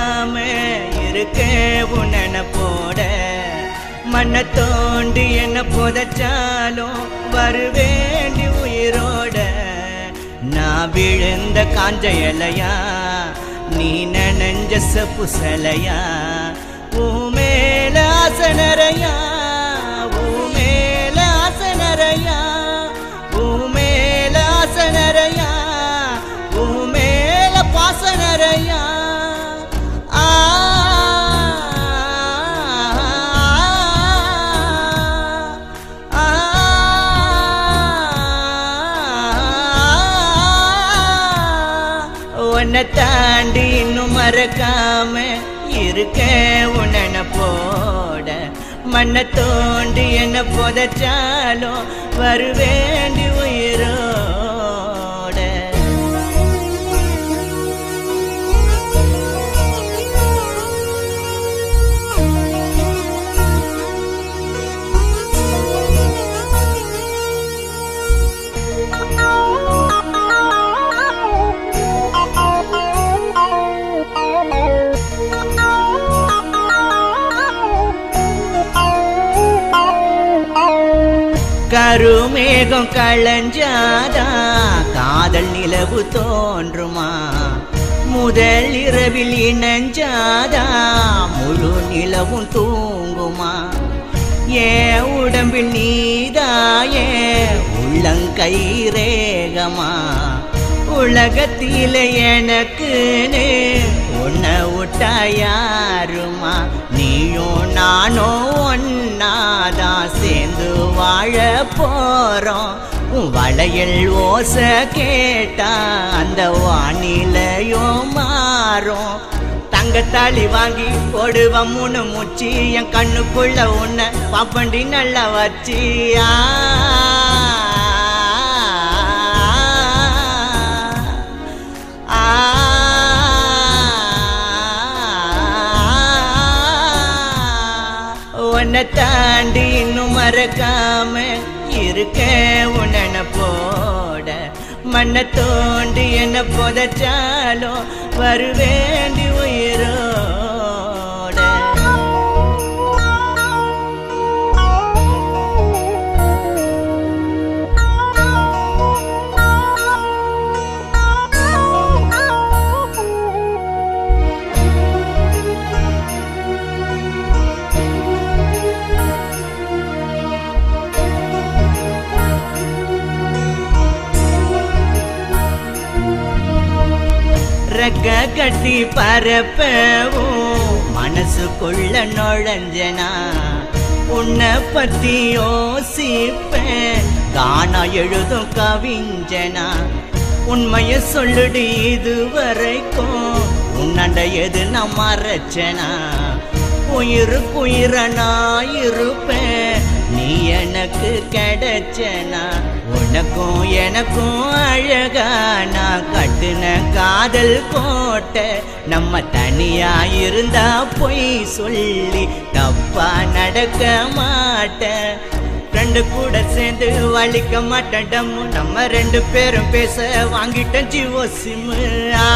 மறக்காம இருக்க உன்ன போட மண்ணை தோண்டி என்ன புதைச்சாலும் வருவேண்டி உயிரோட நான் விழுந்த காஞ்ச இலையா நீ நனஞ்ச செப்பு சிலையா ஊமேல ஆசனரையா ஊமேல ஆசனரையா ஊமேல ஆசனரையா ஊமேல பாசனரையா ஆ உன்னை தாண்டி இன்னும் மறக்காம இருக்க உன்ன போட மண்ணை தோண்டி என்ன புதைச்சாலும் வருவேண்டி உயிரோட கருமேகம் களைஞ்சாதா காதல் நிலவு தோன்றுமா முதல் இரவில் இணைஞ்சாதா முழு நிலவும் தூங்குமா ஏன் உடம்பில் நீதாயே உள்ளங்கை ரேகமா உலகத்தில எனக்குன்னு உன்னை விட்டா யாருமா நீயும் நானும் ஒன்னாதான் சேர்ந்து வாழ போறோம் உன் வளையல் ஓச கேட்டா அந்த வானிலையும் மாறும் தங்கத்தாளி வாங்கி போடுவ மூணு முச்சி என் கண்ணுக்குள்ள உன்னை பாப்பண்டி நல்லா வச்சியா உன்னை தாண்டி இன்னும் மறக்காம இருக்க உன்ன போட மண்ணை தோண்டி என்ன புதைச்சாலும் வருவேண்டி உயிரோட ரெக்க கட்டி பரப்பவும் மனசுக்குள்ள நுழைஞ்சனா உன்னை பத்தி யோசிப்பேன் காணா எழுதும் கவிஞ்சனா உண்மைய சொல்லுடி இது வரைக்கும் உன்னண்ட எது நான் மறைச்சனா உயிருக்குயிர நான் இருப்பேன் நீ எனக்கு கிடைச்சனா உனக்கும் எனக்கும் அழகா நான் கட்டுன காதல் கோட்டை நம்ம தனியா இருந்தா பொய் சொல்லி தப்பா நடக்க மாட்டேன் ரெண்டு கூட சேர்ந்து வலிக்க மாட்டேன் டம்மு நம்ம ரெண்டு பேரும் பேச வாங்கிட்டேன் ஜிவோ சிம்மு ஆ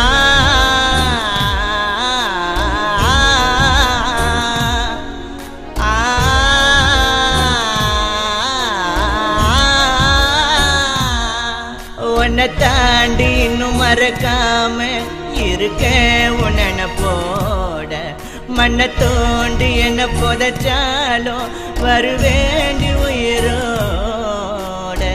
உன்னை தாண்டி இன்னும் மறக்காம இருக்க உன்ன போட மண்ணை தோண்டி என்ன புதைச்சாலும் வருவேண்டி உயிரோட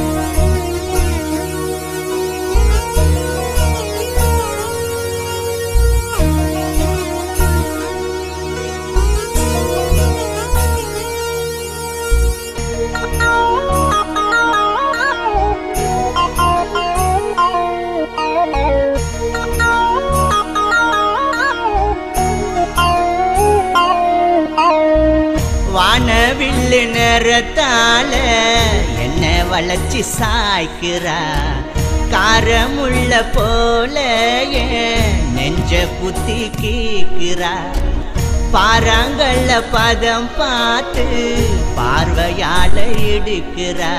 வானவில்லு நிறத்தால என்ன வளைச்சி சாய்க்கிறா காரமுள்ள போல என் நெஞ்ச குத்தி கீக்கிறா பாறாங்கல்ல பதம் பார்த்து பார்வையால இடுக்கிறா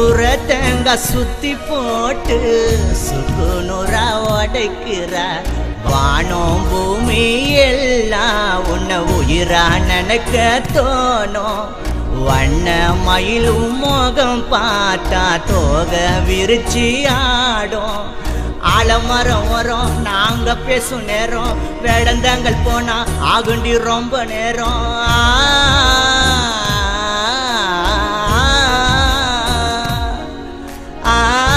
சூரத்தங்க சுத்தி போட்டு சுக்குநூறா உடைக்கிறா வானம் பூமி எல்லாம் உன்னை உயிரா நினைக்க தோணும் வண்ண மயிலும் முகம் பார்த்தா தோக விரிச்சி ஆடும் ஆலமரம் வரும் நாங்க பேசும் நேரம் வேடந்தாங்கள் போனா ஆகுண்டி ரொம்ப நேரம் ஆ,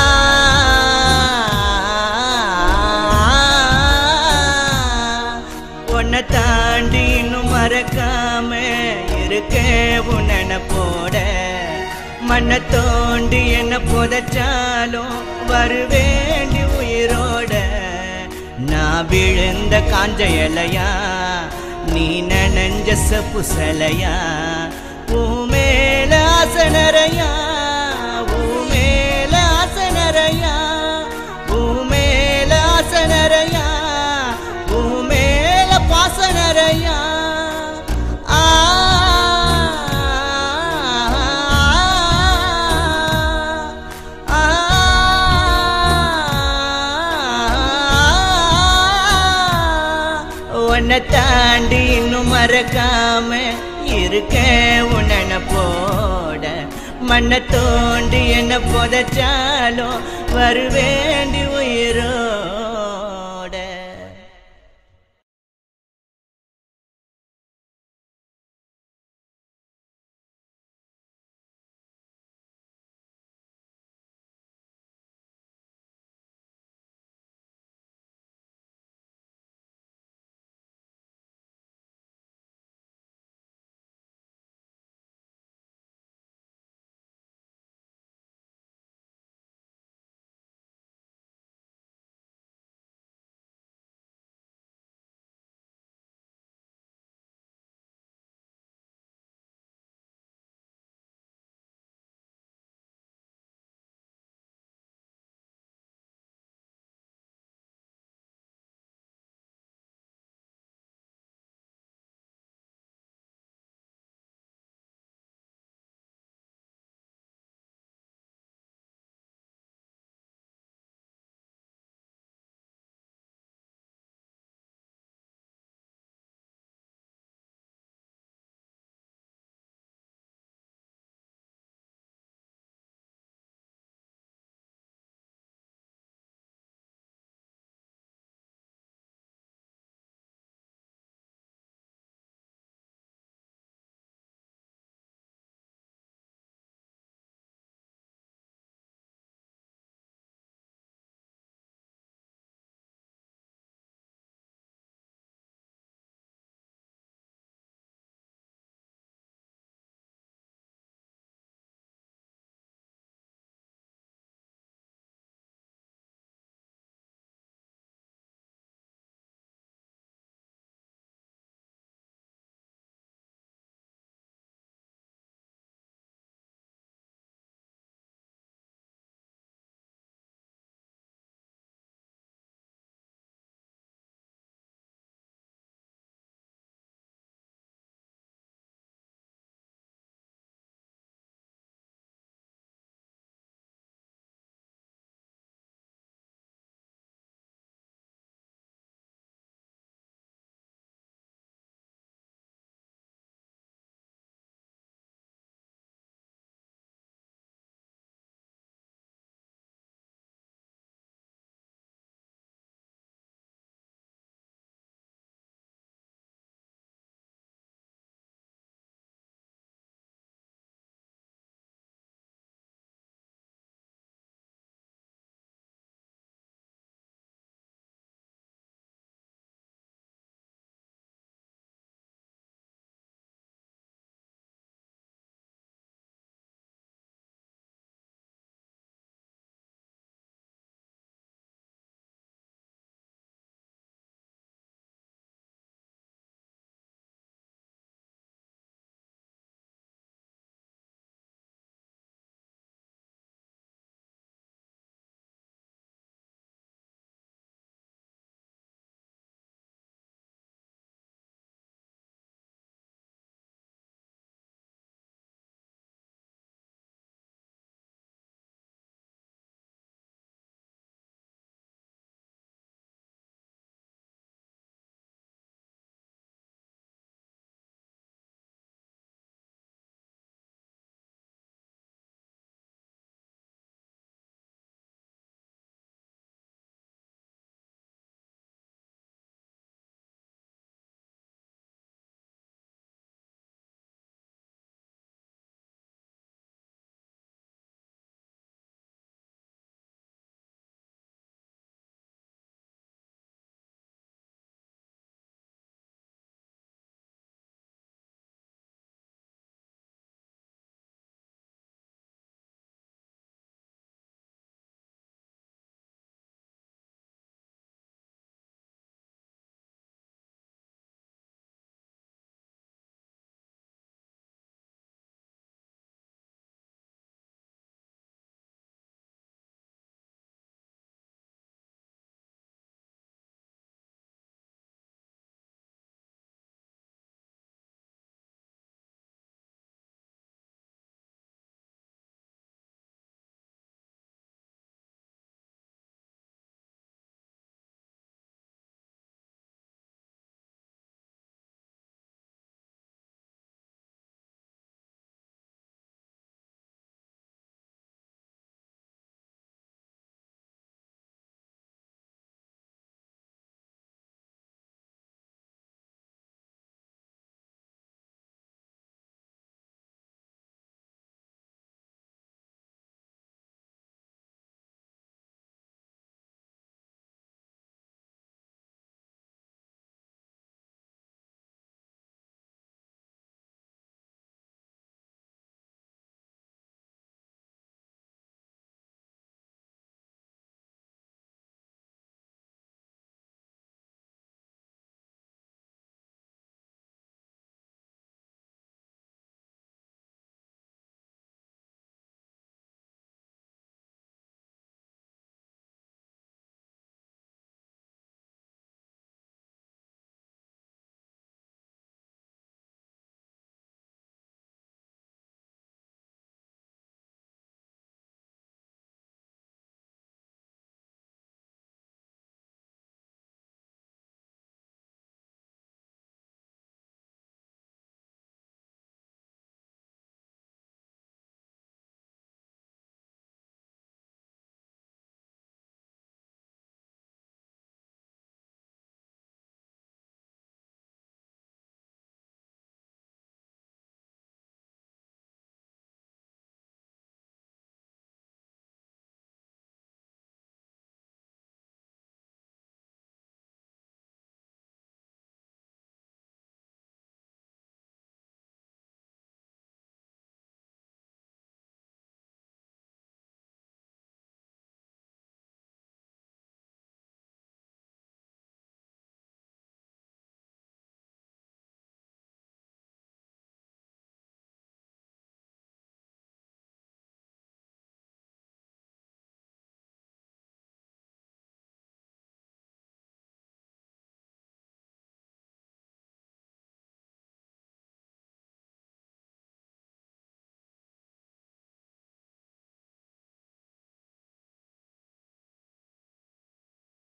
உன்னை தாண்டி இன்னும் மறக்காம இருக்கேன் உன்ன போட மண்ணை தோண்டி என்ன புதைச்சாலும் வருவேண்டி உயிரோட நான் விழுந்த காஞ்ச இலையா நீ நனஞ்ச செப்பு சிலையா ஊமேல ஆசனரையா ஊமேல ஆசனரையா ஊமேல ஆசனரையா ஊமேல பாசனரையா ஆ உன்னை தாண்டி இன்னும் மறக்காம இருக்கேன் உன்ன போட மண்ணை தோண்டி என்ன புதைச்சாலும் வருவேண்டி உயிரோ